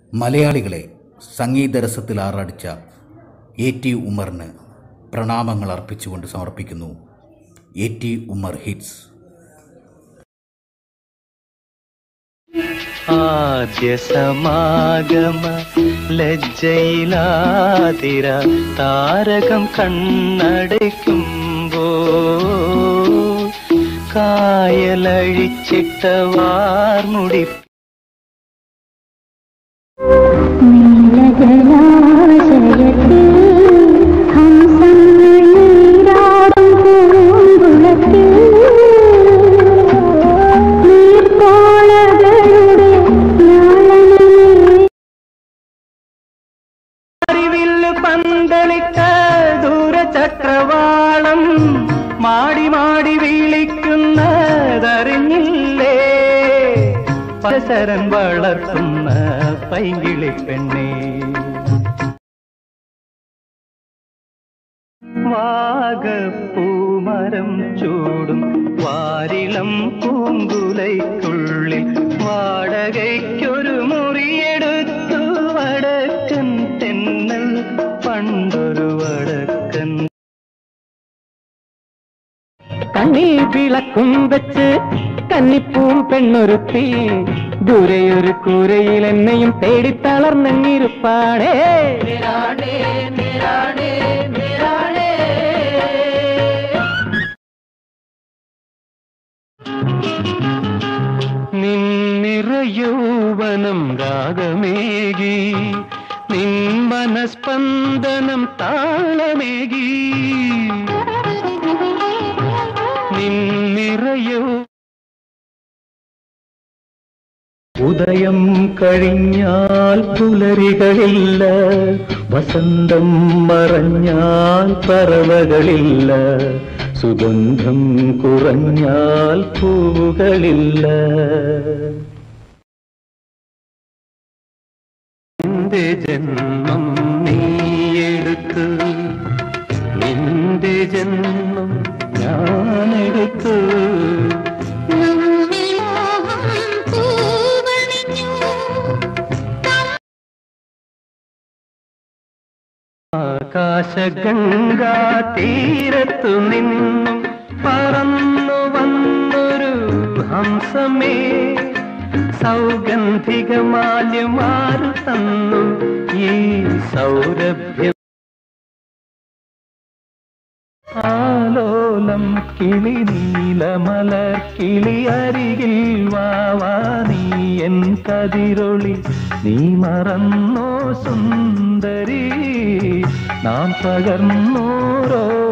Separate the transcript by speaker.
Speaker 1: മലയാളികളെ സംഗീതരസത്തിൽ ആറാടിച്ച A T ഉമ്മറിന് പ്രണാമങ്ങൾ അർപ്പിച്ചുകൊണ്ട് സമർപ്പിക്കുന്നു എ ടി ഉമ്മർ ഹിറ്റ്സ്
Speaker 2: ആദ്യ സമാഗമ ലജ്ജയിലാതിര താരകം കണ്ണടയ്ക്കുമ്പോ കായലഴിച്ചിട്ട വാർമുടി
Speaker 3: നീലജലാശയത്തിൽ ഹംസം നീരാടും പൂങ്കുളത്തിൽ നീർക്കോളകളുടെ നാളനമേ
Speaker 2: അറിവില്ല് പന്തലിട്ട ദൂരചക്രവാളം മാടി മാടി വിളിക്കുന്നതറിഞ്ഞില്ലേ പരശരൻ വളർത്തുന്ന പൈങ്കിളി പെണ്ണേ വാഗപ്പൂമരം ചൂടും വാരിളം പൂങ്കുലയ്ക്കുള്ളിൽ വാടകയ്ക്കൊരു മുറിയെടുത്തു വടക്കൻ തെന്നൽ പണ്ടൊരു വടക്കൻ കണ്ണിൽ വിളക്കും വെച്ച് കന്നിപ്പൂം പെണ്ണൊരുത്തി ദൂരെയൊരു കൂരയിൽ എന്നെയും തേടി തളർന്നിരുപ്പാടേ നിന്നിറയൗവനം രാഗമേകി നിൻ മനസ്പന്ദനം താളമേകി നിന്നിറയൗ ഉദയം കഴിഞ്ഞാൽ പുലരികളില്ല വസന്തം മറഞ്ഞാൽ പറവകളില്ല സുഗന്ധം കുറഞ്ഞാൽ പൂവുകളില്ല നിന്റെ ജന്മം നീയെടുത്ത് നിന്റെ ജന്മം ഞാനെടുത്ത്
Speaker 3: നമ്മിൽ മോഹം പൂവണിഞ്ഞു
Speaker 2: ആകാശഗംഗാ തീരത്തു നിന്നും പറന്നു വന്നൊരു ഹംസമേ സൗഗന്ധികമാല്യമാരു തന്നു ഈ സൗരഭ്യം ആലോലം കിളി നീലമലർ കിളി അരികിൽ വാവാ നീ എൻ കതിരൊളി നീ മറന്നോ സുന്ദരി നാം പകർന്നോരോ